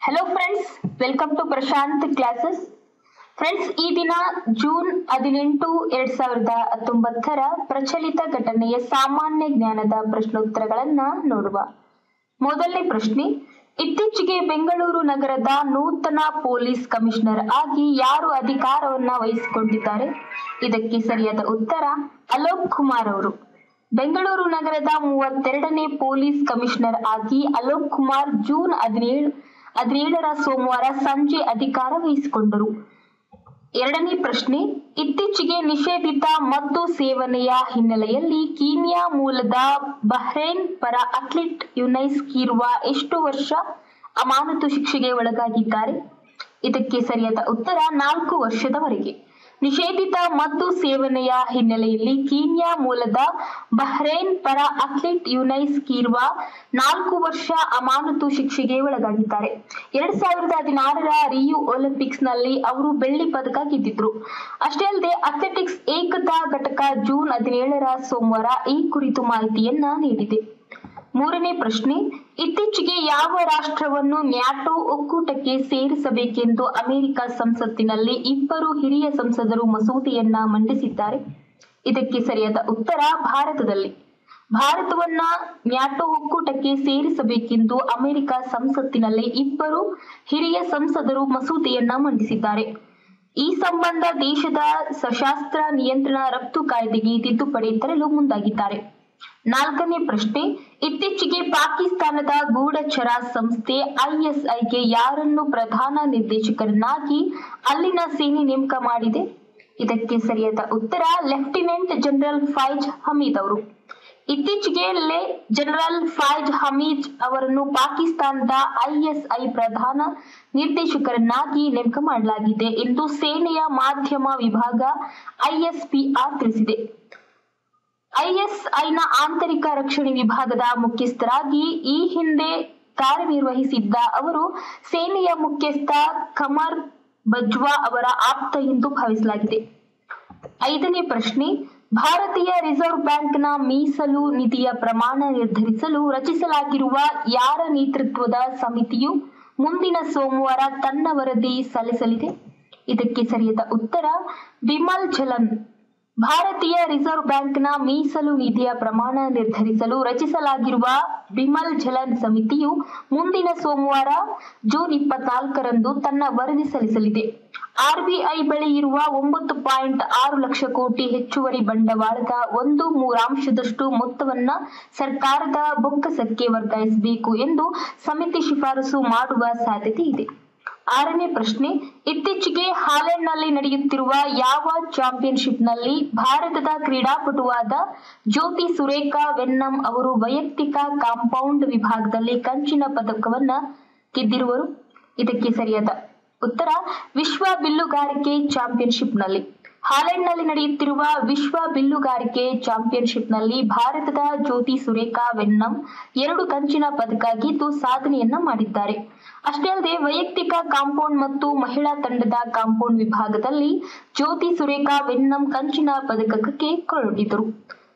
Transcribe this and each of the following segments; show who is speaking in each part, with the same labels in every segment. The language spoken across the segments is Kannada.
Speaker 1: hello friends welcome to Prashanth classes friends ಈ ದಿನ ಜೂನ್ ಹದಿನೆಂಟು ಎರಡ್ ಸಾವಿರದ ಹತ್ತೊಂಬತ್ತರ ಪ್ರಚಲಿತ ಘಟನೆಯ ಸಾಮಾನ್ಯ ಜ್ಞಾನದ ಪ್ರಶ್ನೋತ್ತರಗಳನ್ನ ನೋಡುವ ಮೊದಲನೇ ಪ್ರಶ್ನೆ ಇತ್ತೀಚೆಗೆ ಬೆಂಗಳೂರು ನಗರದ ನೂತನ ಪೊಲೀಸ್ ಕಮಿಷನರ್ ಆಗಿ ಯಾರು ಅಧಿಕಾರವನ್ನ ವಹಿಸಿಕೊಂಡಿದ್ದಾರೆ ಇದಕ್ಕೆ ಸರಿಯಾದ ಉತ್ತರ ಅಲೋಕ್ ಕುಮಾರ್ ಅವರು ಬೆಂಗಳೂರು ನಗರದ ಮೂವತ್ತೆರಡನೇ ಪೊಲೀಸ್ ಕಮಿಷನರ್ ಆಗಿ ಅಲೋಕ್ ಕುಮಾರ್ ಜೂನ್ ಹದಿನೇಳು ಹದಿನೇಳರ ಸೋಮವಾರ ಸಂಜೆ ಅಧಿಕಾರ ವಹಿಸಿಕೊಂಡರು ಎರಡನೇ ಪ್ರಶ್ನೆ ಇತ್ತೀಚೆಗೆ ನಿಷೇಧಿತ ಮದ್ದು ಸೇವನೆಯ ಹಿನ್ನೆಲೆಯಲ್ಲಿ ಕೀನ್ಯಾ ಮೂಲದ ಬಹ್ರೇನ್ ಪರ ಅಥ್ಲೀಟ್ ಯುನೈಸ್ ಕೀರ್ವಾ ಎಷ್ಟು ವರ್ಷ ಅಮಾನತು ಶಿಕ್ಷೆಗೆ ಒಳಗಾಗಿದ್ದಾರೆ ಇದಕ್ಕೆ ಸರಿಯಾದ ಉತ್ತರ ನಾಲ್ಕು ವರ್ಷದವರೆಗೆ ನಿಷೇಧಿತ ಮದ್ದು ಸೇವನೆಯ ಹಿನ್ನೆಲೆಯಲ್ಲಿ ಕೀನ್ಯಾ ಮೂಲದ ಬಹ್ರೇನ್ ಪರ ಅಥ್ಲೀಟ್ ಯುನೈಸ್ ಕೀರ್ವಾ ನಾಲ್ಕು ವರ್ಷ ಅಮಾನತು ಶಿಕ್ಷೆಗೆ ಒಳಗಾಗಿದ್ದಾರೆ ಎರಡ್ ಸಾವಿರದ ಹದಿನಾರರ ರಿಯು ಒಲಿಂಪಿಕ್ಸ್ ನಲ್ಲಿ ಅವರು ಬೆಳ್ಳಿ ಪದಕ ಗೆದ್ದಿದ್ರು ಅಷ್ಟೇ ಅಲ್ಲದೆ ಅಥ್ಲೆಟಿಕ್ಸ್ ಏಕತಾ ಘಟಕ ಜೂನ್ ಹದಿನೇಳರ ಸೋಮವಾರ ಈ ಕುರಿತು ಮಾಹಿತಿಯನ್ನ ನೀಡಿದೆ ಮೂರನೇ ಪ್ರಶ್ನೆ ಇತ್ತೀಚೆಗೆ ಯಾವ ರಾಷ್ಟ್ರವನ್ನು ನ್ಯಾಟೋ ಒಕ್ಕೂಟಕ್ಕೆ ಸೇರಿಸಬೇಕೆಂದು ಅಮೆರಿಕ ಸಂಸತ್ತಿನಲ್ಲಿ ಇಬ್ಬರು ಹಿರಿಯ ಸಂಸದರು ಮಸೂದೆಯನ್ನ ಮಂಡಿಸಿದ್ದಾರೆ ಇದಕ್ಕೆ ಸರಿಯಾದ ಉತ್ತರ ಭಾರತದಲ್ಲಿ ಭಾರತವನ್ನ ನ್ಯಾಟೋ ಒಕ್ಕೂಟಕ್ಕೆ ಸೇರಿಸಬೇಕೆಂದು ಅಮೆರಿಕ ಸಂಸತ್ತಿನಲ್ಲಿ ಇಬ್ಬರು ಹಿರಿಯ ಸಂಸದರು ಮಸೂದೆಯನ್ನ ಮಂಡಿಸಿದ್ದಾರೆ ಈ ಸಂಬಂಧ ದೇಶದ ಸಶಸ್ತ್ರ ನಿಯಂತ್ರಣ ರಫ್ತು ಕಾಯ್ದೆಗೆ ತಿದ್ದುಪಡಿ ತರಲು ಮುಂದಾಗಿದ್ದಾರೆ ನಾಲ್ಕನೇ ಪ್ರಶ್ನೆ ಇತ್ತೀಚೆಗೆ ಪಾಕಿಸ್ತಾನದ ಗೂಢಚರ ಸಂಸ್ಥೆ ಐಎಸ್ಐಗೆ ಯಾರನ್ನು ಪ್ರಧಾನ ನಿರ್ದೇಶಕರನ್ನಾಗಿ ಅಲ್ಲಿನ ಸೇನೆ ನೇಮಕ ಮಾಡಿದೆ ಇದಕ್ಕೆ ಸರಿಯಾದ ಉತ್ತರ ಲೆಫ್ಟಿನೆಂಟ್ ಜನರಲ್ ಫೈಜ್ ಹಮೀದ್ ಅವರು ಇತ್ತೀಚೆಗೆ ಲೆ ಜನರಲ್ ಫೈಜ್ ಹಮೀದ್ ಅವರನ್ನು ಪಾಕಿಸ್ತಾನದ ಐಎಸ್ಐ ಪ್ರಧಾನ ನಿರ್ದೇಶಕರನ್ನಾಗಿ ನೇಮಕ ಮಾಡಲಾಗಿದೆ ಎಂದು ಸೇನೆಯ ಮಾಧ್ಯಮ ವಿಭಾಗ ಐಎಸ್ಪಿಆರ್ ತಿಳಿಸಿದೆ ಐಎಸ್ಐನ ಆಂತರಿಕ ರಕ್ಷಣೆ ವಿಭಾಗದ ಮುಖ್ಯಸ್ಥರಾಗಿ ಈ ಹಿಂದೆ ಕಾರ್ಯನಿರ್ವಹಿಸಿದ್ದ ಅವರು ಸೇನೆಯ ಮುಖ್ಯಸ್ಥ ಖಮರ್ ಬಜ್ವಾ ಅವರ ಆಪ್ತ ಎಂದು ಭಾವಿಸಲಾಗಿದೆ ಐದನೇ ಪ್ರಶ್ನೆ ಭಾರತೀಯ ರಿಸರ್ವ್ ಬ್ಯಾಂಕ್ನ ಮೀಸಲು ನಿಧಿಯ ಪ್ರಮಾಣ ನಿರ್ಧರಿಸಲು ರಚಿಸಲಾಗಿರುವ ಯಾರ ನೇತೃತ್ವದ ಸಮಿತಿಯು ಮುಂದಿನ ಸೋಮವಾರ ತನ್ನ ವರದಿ ಸಲ್ಲಿಸಲಿದೆ ಇದಕ್ಕೆ ಸರಿಯಾದ ಉತ್ತರ ಬಿಮಲ್ ಜಲನ್ ಭಾರತೀಯ ರಿಸರ್ವ್ ಬ್ಯಾಂಕ್ನ ಮೀಸಲು ನಿಧಿಯ ಪ್ರಮಾಣ ನಿರ್ಧರಿಸಲು ರಚಿಸಲಾಗಿರುವ ಬಿಮಲ್ ಜಲನ್ ಸಮಿತಿಯು ಮುಂದಿನ ಸೋಮವಾರ ಜೂನ್ ಇಪ್ಪತ್ನಾಲ್ಕರಂದು ತನ್ನ ವರದಿ ಸಲ್ಲಿಸಲಿದೆ ಆರ್ಬಿಐ ಬಳಿ ಇರುವ ಒಂಬತ್ತು ಪಾಯಿಂಟ್ ಆರು ಲಕ್ಷ ಕೋಟಿ ಹೆಚ್ಚುವರಿ ಬಂಡವಾಳದ ಒಂದು ಮೂರಾಂಶದಷ್ಟು ಮೊತ್ತವನ್ನ ಸರ್ಕಾರದ ಬೊಕ್ಕಸಕ್ಕೆ ವರ್ಗಾಯಿಸಬೇಕು ಎಂದು ಸಮಿತಿ ಶಿಫಾರಸು ಮಾಡುವ ಸಾಧ್ಯತೆ ಇದೆ ಆರನೇ ಪ್ರಶ್ನೆ ಇತ್ತೀಚೆಗೆ ಹಾಲೆಂಡ್ನಲ್ಲಿ ನಡೆಯುತ್ತಿರುವ ಯಾವ ಚಾಂಪಿಯನ್ಶಿಪ್ನಲ್ಲಿ ಭಾರತದ ಕ್ರೀಡಾಪಟುವಾದ ಜ್ಯೋತಿ ಸುರೇಖಾ ವೆನ್ನಂ ಅವರು ವೈಯಕ್ತಿಕ ಕಾಂಪೌಂಡ್ ವಿಭಾಗದಲ್ಲಿ ಕಂಚಿನ ಪದಕವನ್ನ ಗೆದ್ದಿರುವರು ಇದಕ್ಕೆ ಸರಿಯಾದ ಉತ್ತರ ವಿಶ್ವ ಬಿಲ್ಲುಗಾರಿಕೆ ಚಾಂಪಿಯನ್ಶಿಪ್ನಲ್ಲಿ ಹಾಲೆಂಡ್ನಲ್ಲಿ ನಡೆಯುತ್ತಿರುವ ವಿಶ್ವ ಬಿಲ್ಲುಗಾರಿಕೆ ಚಾಂಪಿಯನ್ಶಿಪ್ನಲ್ಲಿ ಭಾರತದ ಜ್ಯೋತಿ ಸುರೇಖಾ ವೆನ್ನಂ ಎರಡು ಕಂಚಿನ ಪದಕ ಗೆದ್ದು ಸಾಧನೆಯನ್ನ ಮಾಡಿದ್ದಾರೆ ಅಷ್ಟೇ ಅಲ್ಲದೆ ವೈಯಕ್ತಿಕ ಕಾಂಪೌಂಡ್ ಮತ್ತು ಮಹಿಳಾ ತಂಡದ ಕಾಂಪೌಂಡ್ ವಿಭಾಗದಲ್ಲಿ ಜ್ಯೋತಿ ಸುರೇಖಾ ವೆನ್ನಂ ಕಂಚಿನ ಪದಕಕ್ಕೆ ಕೊರಳಿದರು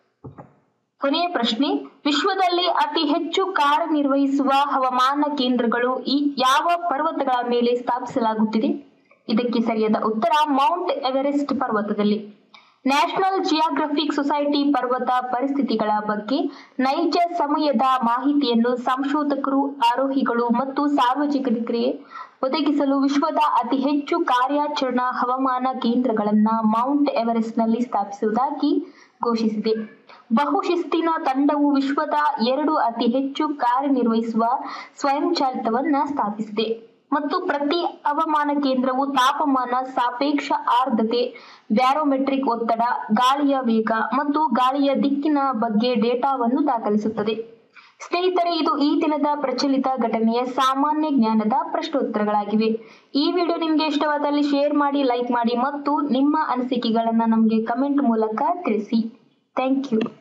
Speaker 1: ಕೊನೆಯ ಪ್ರಶ್ನೆ ವಿಶ್ವದಲ್ಲಿ ಅತಿ ಹೆಚ್ಚು ಕಾರ್ಯನಿರ್ವಹಿಸುವ ಹವಾಮಾನ ಕೇಂದ್ರಗಳು ಈ ಯಾವ ಪರ್ವತಗಳ ಮೇಲೆ ಸ್ಥಾಪಿಸಲಾಗುತ್ತಿದೆ ಇದಕ್ಕೆ ಸರಿಯಾದ ಉತ್ತರ ಮೌಂಟ್ ಎವರೆಸ್ಟ್ ಪರ್ವತದಲ್ಲಿ ನ್ಯಾಷನಲ್ ಜಿಯಾಗ್ರಫಿಕ್ ಸೊಸೈಟಿ ಪರ್ವತ ಪರಿಸ್ಥಿತಿಗಳ ಬಗ್ಗೆ ನೈಜ ಸಮಯದ ಮಾಹಿತಿಯನ್ನು ಸಂಶೋಧಕರು ಆರೋಹಿಗಳು ಮತ್ತು ಸಾರ್ವಜನಿಕರಿಗೆ ಒದಗಿಸಲು ವಿಶ್ವದ ಅತಿ ಹೆಚ್ಚು ಕಾರ್ಯಾಚರಣಾ ಹವಾಮಾನ ಕೇಂದ್ರಗಳನ್ನ ಮೌಂಟ್ ಎವರೆಸ್ಟ್ನಲ್ಲಿ ಸ್ಥಾಪಿಸುವುದಾಗಿ ಘೋಷಿಸಿದೆ ಬಹುಶಿಸ್ತಿನ ತಂಡವು ವಿಶ್ವದ ಎರಡು ಅತಿ ಹೆಚ್ಚು ಕಾರ್ಯನಿರ್ವಹಿಸುವ ಸ್ವಯಂಚಾಲಿತವನ್ನ ಸ್ಥಾಪಿಸಿದೆ ಮತ್ತು ಪ್ರತಿ ಹವಾಮಾನ ಕೇಂದ್ರವು ತಾಪಮಾನ ಸಾಪೇಕ್ಷ ಆರ್ದ್ರತೆ ಬ್ಯಾರೋಮೆಟ್ರಿಕ್ ಒತ್ತಡ ಗಾಳಿಯ ವೇಗ ಮತ್ತು ಗಾಳಿಯ ದಿಕ್ಕಿನ ಬಗ್ಗೆ ಡೇಟಾವನ್ನು ದಾಖಲಿಸುತ್ತದೆ ಸ್ನೇಹಿತರೆ ಇದು ಈ ದಿನದ ಪ್ರಚಲಿತ ಘಟನೆಯ ಸಾಮಾನ್ಯ ಜ್ಞಾನದ ಪ್ರಶ್ನೋತ್ತರಗಳಾಗಿವೆ ಈ ವಿಡಿಯೋ ನಿಮಗೆ ಇಷ್ಟವಾದಲ್ಲಿ ಶೇರ್ ಮಾಡಿ ಲೈಕ್ ಮಾಡಿ ಮತ್ತು ನಿಮ್ಮ ಅನಿಸಿಕೆಗಳನ್ನ ನಮಗೆ ಕಮೆಂಟ್ ಮೂಲಕ ತಿಳಿಸಿ ಥ್ಯಾಂಕ್ ಯು